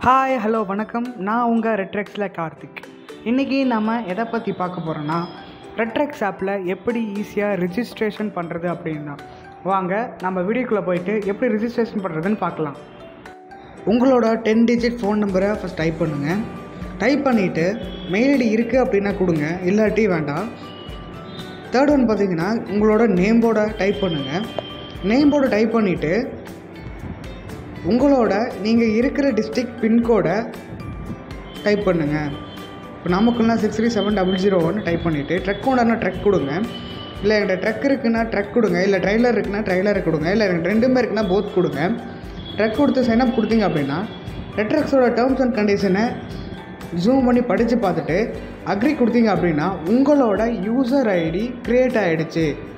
hi hello வணக்கம் நான் உங்கள் ரெட்ரெக்ஸில் கார்த்திக் இன்றைக்கி நம்ம எதை பற்றி பார்க்க போகிறோன்னா ரெட்ரெக்ஸ் ஆப்பில் எப்படி ஈஸியாக ரிஜிஸ்ட்ரேஷன் பண்ணுறது அப்படின்னா வாங்க நம்ம வீடியோக்குள்ளே போயிட்டு எப்படி ரிஜிஸ்ட்ரேஷன் பண்ணுறதுன்னு பார்க்கலாம் உங்களோட டென் டிஜிட் ஃபோன் நம்பரை ஃபஸ்ட் டைப் பண்ணுங்கள் டைப் பண்ணிவிட்டு மெயில் ஐடி இருக்குது அப்படின்னா கொடுங்க இல்லாட்டி வேண்டாம் தேர்ட் ஒன் பார்த்தீங்கன்னா உங்களோட நேம் போர்டை டைப் பண்ணுங்கள் நேம் போர்டை டைப் பண்ணிவிட்டு உங்களோட நீங்கள் இருக்கிற டிஸ்ட்ரிக்ட் பின்கோடை டைப் பண்ணுங்கள் இப்போ நமக்குலாம் six three seven double zero one type பண்ணிவிட்டு ட்ரக் ஓனர்னா ட்ரக் கொடுங்க இல்லை என்கிட்ட ட்ரக் இருக்குன்னா ட்ரக் கொடுங்க இல்லை ட்ரைலர் இருக்குன்னா ட்ரைலர் கொடுங்க இல்லை எனக்கு ரெண்டுமே இருக்குன்னா போத் கொடுங்க ட்ரக் கொடுத்து சைனப் கொடுத்தீங்க அப்படின்னா ரெட்ரக்ஸோட டேர்ம்ஸ் அண்ட் கண்டிஷனை ஜூம் பண்ணி படித்து பார்த்துட்டு அக்ரி கொடுத்தீங்க அப்படின்னா உங்களோட யூசர் ஐடி க்ரியேட் ஆகிடுச்சு